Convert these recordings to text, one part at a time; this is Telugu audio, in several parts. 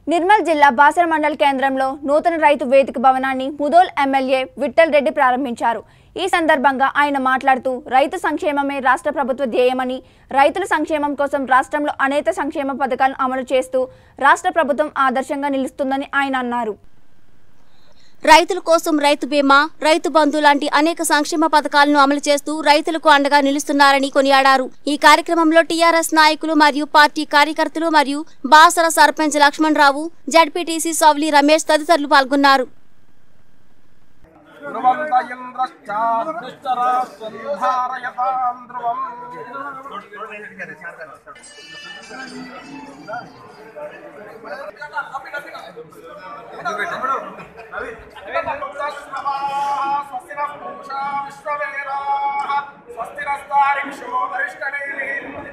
నిర్మల్ జిల్లా బాసర మండల కేంద్రంలో నూతన రైతు వేదిక భవనాన్ని ముదోల్ ఎమ్మెల్యే విఠల్ రెడ్డి ప్రారంభించారు ఈ సందర్భంగా ఆయన మాట్లాడుతూ రైతు సంక్షేమమే రాష్ట్ర ప్రభుత్వ ధ్యేయమని రైతుల సంక్షేమం కోసం రాష్ట్రంలో అనేక సంక్షేమ పథకాలను అమలు చేస్తూ రాష్ట్ర ప్రభుత్వం ఆదర్శంగా నిలుస్తుందని ఆయన అన్నారు రైతుల కోసం రైతు బీమా రైతు బంధు లాంటి అనేక సంక్షేమ పథకాలను అమలు చేస్తూ రైతులకు అండగా నిలుస్తున్నారని కొనియాడారు ఈ కార్యక్రమంలో టీఆర్ఎస్ నాయకులు మరియు పార్టీ కార్యకర్తలు మరియు బాసర సర్పంచ్ లక్ష్మణ్ రావు జడ్పీటీసీ సౌలి రమేష్ తదితరులు పాల్గొన్నారు ధ్రువంత ఇంద్రశ్చాదృష్టరాష్ట్రంధారయతాం ధ్రువం స్వస్తి పూషా విశ్వవేదా స్వస్తి నస్తారిక్షో గరిష్టనేమి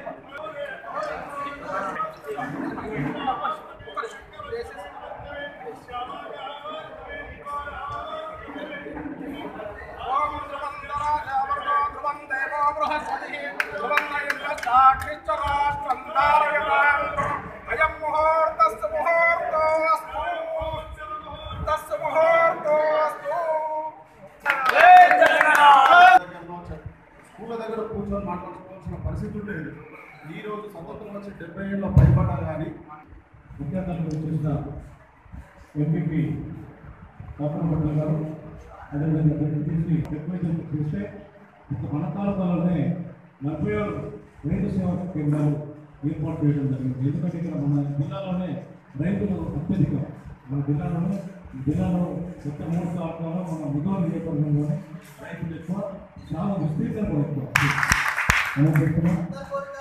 ఓం ధ్రువం దరాజావర్ణో ధ్రువం దేవో బృహస్పతిః ధ్రువం ఇంద్రశ్చాక్షిశ్చరాష్ట్రం ధారయతాం అయం ముహూర్తస్సు ముహూర్తోऽस्तु తస్సు ముహూర్తోऽस्तु స్కూళ్ళ దగ్గర కూర్చొని మాట్లాడుకోవాల్సిన పరిస్థితి ఉండేది ఈ రోజు స్వతంత్రం వచ్చి డెబ్బై ఏళ్ళ పైబడ్డా కానీ ముఖ్య అతిథులు వచ్చేసిన ఎంపీపీ కాపురం పట్ల గారు అదేవిధంగా డిప్యూటీ డిప్యూటీ చూస్తే ఒక మన తాలూకాలోనే నలభై ఏడు రైతు సేవా కేంద్రాలు ఏర్పాటు చేయడం జరిగింది ఎందుకంటే ఇక్కడ మన జిల్లాలోనే రైతులు అత్యధికం మన జిల్లాలోనే జిల్లాలో కొత్త మూడు తాలూకాలో మన ముదోలు నియోజకవర్గంలోనే రైతులు ఎక్కువ చాలా విస్తీర్ణం కూడా ఎక్కువ మనం చెప్తున్నాం